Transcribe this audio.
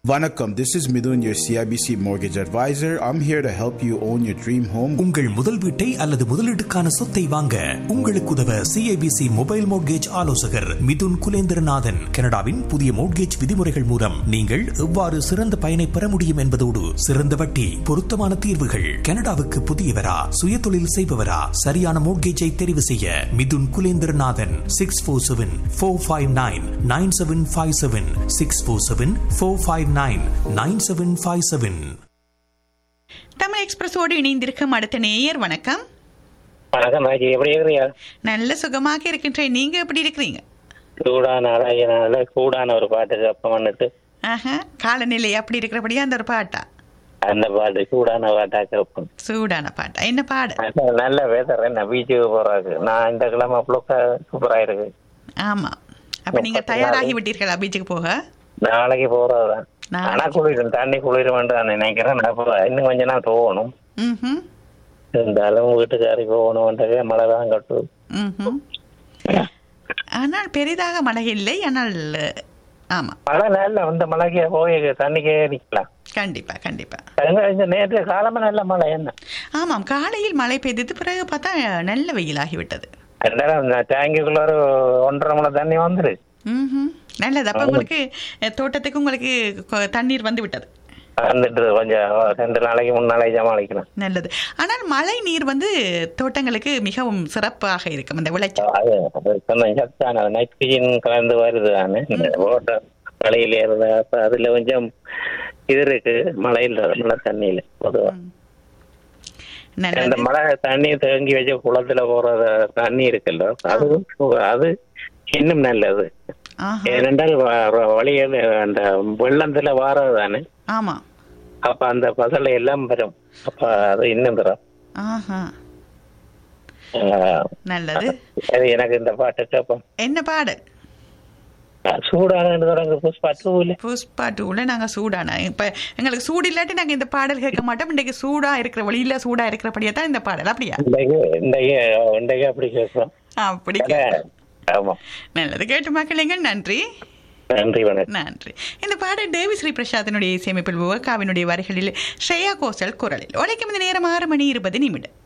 Vanakkam, this is Midun, your CIBC mortgage advisor. I'm here to help you own your dream home. உங்கள் முதல் வீட்டை அல்லது முதலீட்டுக்கான சொத்தை வாங்க உங்களுக்கு உதவ சிஐபிசி மொபைல் மோட்கேஜ் ஆலோசகர் மிதுன் குலேந்திரநாதன் கனடாவின் புதிய மோட்கேஜ் விதிமுறைகள் மூலம் நீங்கள் எவ்வாறு சிறந்த பயனை பெற முடியும் என்பதோடு சிறந்த வட்டி பொருத்தமான தீர்வுகள் கனடாவுக்கு புதியவரா சுயதொழில் செய்பவரா சரியான மோட்கேஜை தெரிவு செய்ய Mithun Kulendranathan six four seven four five nine nine seven five seven six four seven four five nine nine seven five seven Tamil எக்ஸ்பிரஸோடு இணைந்திருக்கும் அடுத்த நேயர் வணக்கம் வணக்கம் ராஜி எப்படி இருக்கிறீங்க நல்ல சுகமாக இருக்கின்றேன் நீங்க எப்படி இருக்கிறீங்க சூடான அழகினால சூடான ஒரு பாட்டு கேட்போம் வந்துட்டு ஆஹா காலநிலை அப்படி இருக்கிறபடியா அந்த ஒரு பாட்டா அந்த பாட்டு சூடான பாட்டா கேட்போம் சூடான பாட்டா என்ன பாடு நல்ல- நல்ல வேதர் என்ன பீச்சுக்கு போறாரு நான் இந்த கிழமை புழுக்க சூப்பரா இருக்கு ஆமா அப்ப நீங்க தயாராகி விட்டீர்களா பீச்சுக்கு போக நாளைக்கு போறதுதான் நாளைக்கு. ஆனா குளிரும் தண்ணி குளிரும் நான் நினைக்கிறேன் நான் இப்ப இன்னும் கொஞ்ச நாள் போகணும் ம்ஹும். இருந்தாலும் வீட்டுக்காரி போகணும்ன்றது மழை தான் கட்டு ம்ஹும். ஆனால் பெரிதாக மழை இல்லை ஆனால் ஆமா மழை நல்ல இந்த மழைக்கு போய் தண்ணிக்கே நிக்கலாம் கண்டிப்பா கண்டிப்பா எங்க இந்த நேற்று காலமா நல்ல மழை என்ன ஆமாம் காலையில் மழை பெய்தது பிறகு பார்த்தா நல்ல வெயிலாகிவிட்டது அதனால டேங்குக்குள்ள ஒரு ஒன்றரை மணி தண்ணி வந்துரு ம்ஹும். நல்லது அப்ப உங்களுக்கு அஹ், தோட்டத்துக்கு உங்களுக்கு கொ- தண்ணீர் வந்து விட்டது வந்துட்டு கொஞ்சம் ரெண்டு நாளைக்கு மூணு நாளைக்கு சமாளிக்கலாம் நல்லது ஆனால் மழை நீர் வந்து தோட்டங்களுக்கு மிகவும் சிறப்பாக இருக்கும் அந்த விளைச்சல் அது அது கொஞ்சம் சத்தான நைட்ரஜன் கலந்து வருது தானே இந்த ஓட்ட மழையில இருந்து அப்ப அதுல கொஞ்சம் இது இருக்கு மழையில மழை தண்ணியில பொதுவா இந்த நல்லது மழை தண்ணி தேங்கி வச்ச குளத்துல போற தண்ணி இருக்குல்ல அது அது இன்னும் நல்லது ஆஹா ஏனென்றால் வ- வழியில அந்த வெள்ளத்துல வாரது தானே ஆமா அப்ப அந்த பசலை எல்லாம் வரும் அப்ப அது இன்னும் தரும் ஆஹா ஆஹ், நல்லது அது எனக்கு இந்த பாட்டு கேட்போம் என்ன பாடு சூடான தொடங்க புஷ்பா டூல புஷ்பா டூல நாங்க சூடான இப்ப எங்களுக்கு சூடு இல்லாட்டி நாங்க இந்த பாடல் கேட்க மாட்டோம் இன்றைக்கு சூடா இருக்கிற வழியில சூடா இருக்கிறபடியா தான் இந்த பாடல் அப்படியா இன்றைக்கு இன்றைக்கு இன்றைக்கு அப்படி கேட்கிறோம் அப்படி கே- ஆமா நல்லது கேட்டு மக்களுங்கள் நன்றி நன்றி வணக்கம் நன்றி இந்த பாடல் தேவி ஸ்ரீ பிரசாத்தினுடைய இசையமைப்பில் உவக்காவினுடைய வரிகளில் ஸ்ரேயா கோசல் குரலில் உழைக்கும் இந்த நேரம் ஆறு மணி இருபது நிமிடம்